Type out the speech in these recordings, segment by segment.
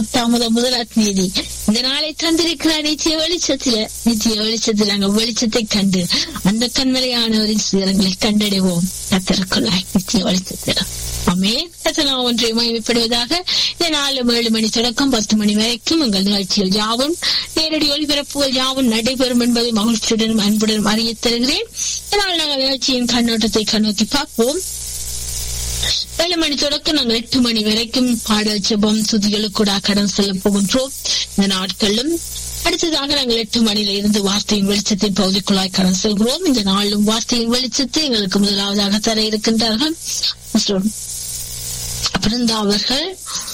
தாமதம் முதலாத் நீதி இந்த நாளை தந்திருக்கிறார் நித்திய வெளிச்சத்தில நித்திய வெளிச்சத்தில் அங்க வெளிச்சத்தை கண்டு அந்த கண்மலையானவரின் சிகரங்களை கண்டடைவோம் கத்தருக்குள்ளாய் நித்திய வெளிச்சத்தில் அமே கத்தலாம் ஒன்றை மகிமைப்படுவதாக இந்த நாலு ஏழு மணி தொடக்கம் பத்து மணி வரைக்கும் உங்கள் நிகழ்ச்சிகள் யாவும் நேரடி ஒளிபரப்புகள் யாவும் நடைபெறும் என்பதை மகிழ்ச்சியுடனும் அன்புடனும் அறியத் தருகிறேன் இதனால் நாங்கள் நிகழ்ச்சியின் கண்ணோட்டத்தை கண்ணோக்கி பார்ப்போம் ஏழு மணி தொடக்கம் நாங்கள் எட்டு மணி வரைக்கும் பாடல் ஜெபம் துதிகளுக்கூட கடன் செல்ல போகின்றோம் இந்த நாட்களும் அடுத்ததாக நாங்கள் எட்டு மணியில இருந்து வார்த்தையின் வெளிச்சத்தின் பகுதிக்குள்ளாய் கடன் செல்கிறோம் இந்த நாளும் வார்த்தையின் வெளிச்சத்தை எங்களுக்கு முதலாவதாக தர இருக்கின்றார்கள் பிறந்த அவர்கள்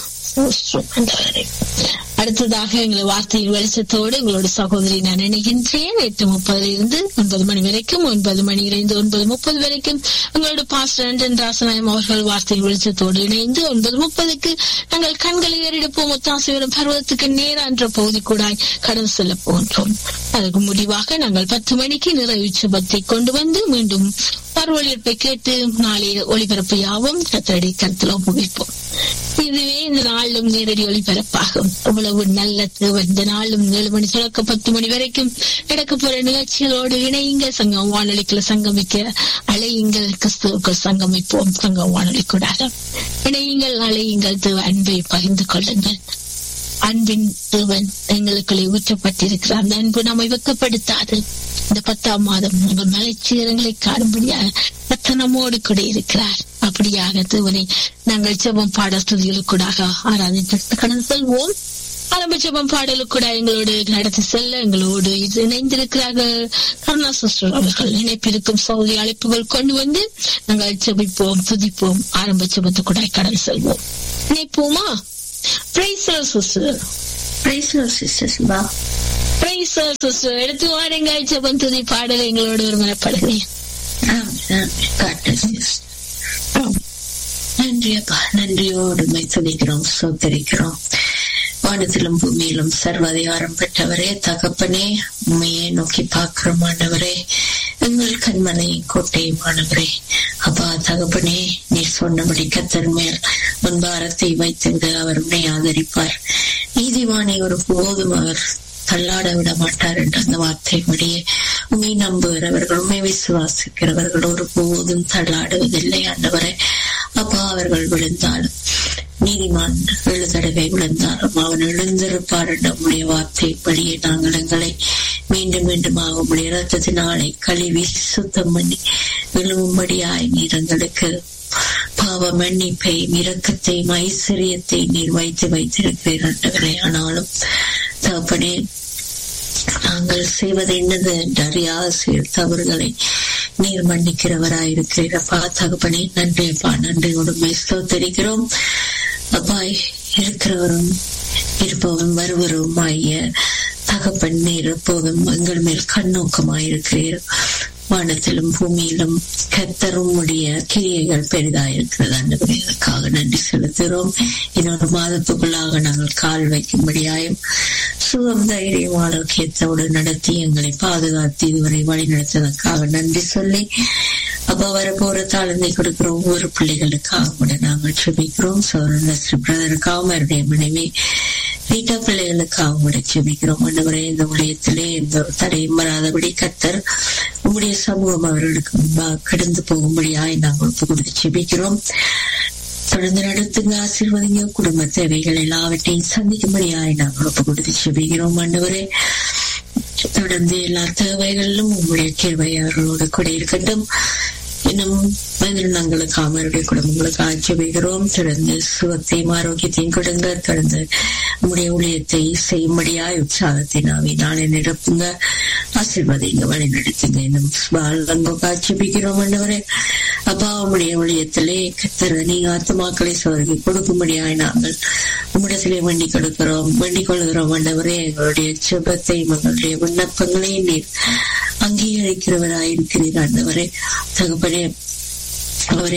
அடுத்ததாக எங்களை வார்த்தையின் வெளிச்சத்தோடு எங்களோட சகோதரி நான் நினைக்கின்றேன் எட்டு முப்பதுல இருந்து ஒன்பது மணி வரைக்கும் ஒன்பது மணியிலிருந்து ஒன்பது முப்பது வரைக்கும் எங்களோட பாஸ்டர் அண்டன் ராசநாயம் அவர்கள் வார்த்தையின் வெளிச்சத்தோடு இணைந்து ஒன்பது முப்பதுக்கு நாங்கள் கண்களை ஏறெடுப்போம் ஒத்தாசிவரம் பருவத்துக்கு நேரா என்ற பகுதி கூட கடந்து செல்ல போகின்றோம் அதற்கு முடிவாக நாங்கள் பத்து மணிக்கு நிறைவு சுபத்தை கொண்டு வந்து மீண்டும் பருவொழிப்பை கேட்டு நாளைய ஒளிபரப்பு யாவும் கத்தடி கருத்தில் ஒப்புவிப்போம் இதுவே இந்த நாளும் நேரடி ஒளிபரப்பாகும் அவ்வளவு நல்ல தேவன் இந்த நாளும் ஏழு மணி தொடக்க பத்து மணி வரைக்கும் நடக்க போற நிகழ்ச்சிகளோடு இணையுங்கள் சங்கம் வானொலிக்குள்ள சங்கமிக்க அலையுங்கள் கிறிஸ்துவுக்குள் சங்கமிப்போம் சங்கம் வானொலி கூடாக இணையுங்கள் அலையுங்கள் தேவ அன்பை பகிர்ந்து கொள்ளுங்கள் அன்பின் தேவன் எங்களுக்குள்ளே ஊற்றப்பட்டிருக்கிறார் அந்த அன்பு நம்மை வெக்கப்படுத்தாது இந்த பத்தாம் மாதம் உங்கள் மலைச்சீரங்களை காணும்படியாக ரத்தனமோடு கூட இருக்கிறார் அப்படியாக தேவனை நாங்கள் செபம் பாடஸ்துதிகளுக்கூடாக ஆராதித்து கடந்து செல்வோம் ஆரம்ப ஜபம் பாடலுக்கு கூட எங்களோடு நடத்தி செல்ல எங்களோடு இணைந்திருக்கிறார்கள் கருணா சிஸ்டர் அவர்கள் இணைப்பிருக்கும் சௌதி அழைப்புகள் கொண்டு வந்து நாங்கள் ஜபிப்போம் துதிப்போம் ஆரம்ப ஜபத்து கூட கடந்து செல்வோம் இணைப்போமா எடுத்து வாருங்க ஜபம் துதி பாடல் எங்களோடு ஒரு மனப்படுகிறேன் நன்றி அப்பா நன்றியோடு துதிக்கிறோம் சோத்தரிக்கிறோம் வானத்திலும் பூமியிலும் சர்வாதிகாரம் பெற்றவரே தகப்பனே உண்மையை நோக்கி பார்க்கிறோம் ஆண்டவரே எங்கள் கண்மனை கோட்டையுமானவரே அப்பா தகப்பனே நீர் சொன்னபடி கத்தர் மேல் முன்பாரத்தை வைத்து விட அவர் உன்னை ஆதரிப்பார் நீதிவானை ஒரு போதும் அவர் தள்ளாட விட மாட்டார் என்ற அந்த வார்த்தையின்படியே உண்மை நம்புகிறவர்கள் உண்மை விசுவாசிக்கிறவர்கள் ஒரு போதும் தள்ளாடுவதில்லை ஆண்டவரை அப்பா அவர்கள் விழுந்தாலும் நீதிமான் ஏழு தடவை விழுந்தாலும் அவன் எழுந்திருப்பார் என்ற உடைய வார்த்தைப்படியே நாங்கள் எங்களை மீண்டும் மீண்டுமாக உடைய ரத்தத்தினாலே கழுவி சுத்தம் பண்ணி விழுவும்படியாய் நீர் எங்களுக்கு பாவ மன்னிப்பை இரக்கத்தையும் ஐஸ்வர்யத்தை நீர் வைத்து வைத்திருக்கிறீர் ஆண்டவரே ஆனாலும் தகப்பனே நாங்கள் செய்வது என்னது என்று அறியாத செயல் தவறுகளை நீர் மன்னிக்கிறவராயிருக்கிறீரப்பா தகப்பனே நன்றி அப்பா நன்றி உடம்பை ஸ்தோத்தரிக்கிறோம் அப்பா இருக்கிறவரும் இருப்பவரும் வருவரும் ஆகிய தகப்பன் நீர் எப்போதும் எங்கள் மேல் கண்ணோக்கமாயிருக்கிறீர் வானத்திலும் பூமியிலும் கத்தரும் உடைய கிரியைகள் பெரிதாயிருக்கிறது அந்தவர்களுக்காக நன்றி செலுத்துகிறோம் இன்னொரு மாதத்துக்குள்ளாக நாங்கள் கால் வைக்கும்படியாயும் சுகம் தைரியம் ஆரோக்கியத்தோடு நடத்தி எங்களை பாதுகாத்து இதுவரை வழி நடத்ததற்காக நன்றி சொல்லி அப்ப வரப்போற தாழ்ந்தை கொடுக்கிற ஒவ்வொரு பிள்ளைகளுக்காக கூட நாங்கள் சுபிக்கிறோம் சௌரன் ஸ்ரீ பிரதருக்காகவும் அவருடைய மனைவி வீட்டா பிள்ளைகளுக்காக கூட ஜெபிக்கிறோம் ஆண்டவரே இந்த உலகத்திலே எந்த ஒரு தடையும் வராதபடி கத்தர் உங்களுடைய சமூகம் அவர்களுக்கு முன்பாக கடந்து போகும்படியாய் நாங்கள் ஒப்பு கொடுத்து ஜெபிக்கிறோம் தொடர்ந்து நடத்துங்க ஆசீர்வதிங்க குடும்ப தேவைகள் எல்லாவற்றையும் சந்திக்கும்படியாய் நாங்கள் ஒப்பு கொடுத்து ஜெபிக்கிறோம் ஆண்டவரே தொடர்ந்து எல்லா தேவைகளிலும் உங்களுடைய கேள்வி அவர்களோடு கூட இருக்கட்டும் இன்னும் மனிதர்களுக்கு அவருடைய குடும்பங்களுக்கு ஆட்சேபிக்கிறோம் தொடர்ந்து சுகத்தையும் ஆரோக்கியத்தையும் கொடுங்க தொடர்ந்து நம்முடைய ஊழியத்தை செய்யும்படியாய் உற்சாகத்தினாவே நாளை நிரப்புங்க ஆசீர்வாதிங்க வழி நடத்துங்க இன்னும் பாலங்கோக்கு ஆட்சேபிக்கிறோம் ஆண்டவரே அப்பா உங்களுடைய ஊழியத்திலே கத்தர நீங்க ஆத்மாக்களை சோதனை கொடுக்கும்படியாய் நாங்கள் உம்மிடத்திலே வேண்டி கொடுக்கிறோம் வேண்டிக் கொள்கிறோம் ஆண்டவரே எங்களுடைய சுபத்தை எங்களுடைய விண்ணப்பங்களை நீர் அங்கீகரிக்கிறவராயிருக்கிறீர் ஆண்டவரே தகப்பனே அவரை